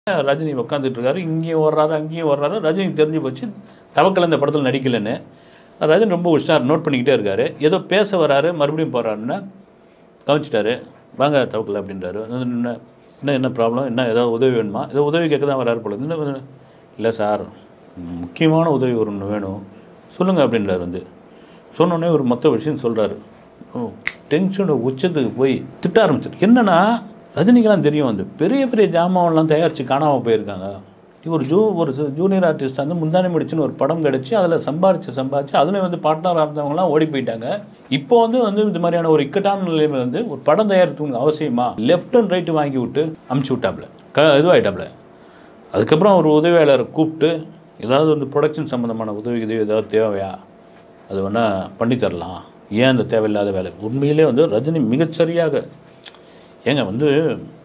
ரஜினி உட்காந்துட்டு இருக்காரு இங்கேயும் ஓடுறாரு அங்கேயும் ஓடுறாரு ரஜினி தெரிஞ்சு போச்சு தவக்கல இந்த படத்தில் நடிக்கலைன்னு ரஜினி ரொம்ப உஷார் நோட் பண்ணிக்கிட்டே இருக்காரு ஏதோ பேச வராரு மறுபடியும் போகிறாருன்னா கவனிச்சிட்டாரு வாங்க தவக்கல அப்படின்றாரு வந்து என்ன என்ன என்ன ப்ராப்ளம் என்ன ஏதாவது உதவி வேணுமா ஏதோ உதவி கேட்க தான் வராரு போல என்ன இல்லை சார் முக்கியமான உதவி ஒரு ஒன்று வேணும் சொல்லுங்கள் அப்படின்றாரு வந்து சொன்னோடனே ஒரு மொத்த விஷயம் சொல்கிறாரு டென்ஷனோட உச்சத்துக்கு போய் திட்ட ஆரம்பிச்சிரு என்னன்னா ரஜினிக்கெல்லாம் தெரியும் வந்து பெரிய பெரிய ஜாமான்லாம் தயாரித்து காணாமல் போயிருக்காங்க ஒரு ஜூ ஒரு ஜூனியர் ஆர்டிஸ்ட் வந்து முந்தானி முடிச்சுன்னு ஒரு படம் கிடச்சி அதில் சம்பாரிச்சு சம்பாரிச்சு அதுலேயும் வந்து பார்ட்னராக இருந்தவங்கலாம் ஓடி போயிட்டாங்க இப்போ வந்து வந்து இந்த மாதிரியான ஒரு இக்கட்டான நிலைமையில் வந்து ஒரு படம் தயாரித்து அவசியமா லெஃப்ட் அண்ட் ரைட்டு வாங்கி விட்டு அமுச்சு விட்டாப்புல க இதுவாகிட்டாப்புல அதுக்கப்புறம் ஒரு உதவியாளரை கூப்பிட்டு ஏதாவது வந்து ப்ரொடக்ஷன் சம்மந்தமான உதவி உதவி ஏதாவது தேவையா அது வேணால் பண்ணித்தரலாம் ஏன் அந்த தேவையில்லாத வேலை உண்மையிலே வந்து ரஜினி மிகச்சரியாக ஏங்க வந்து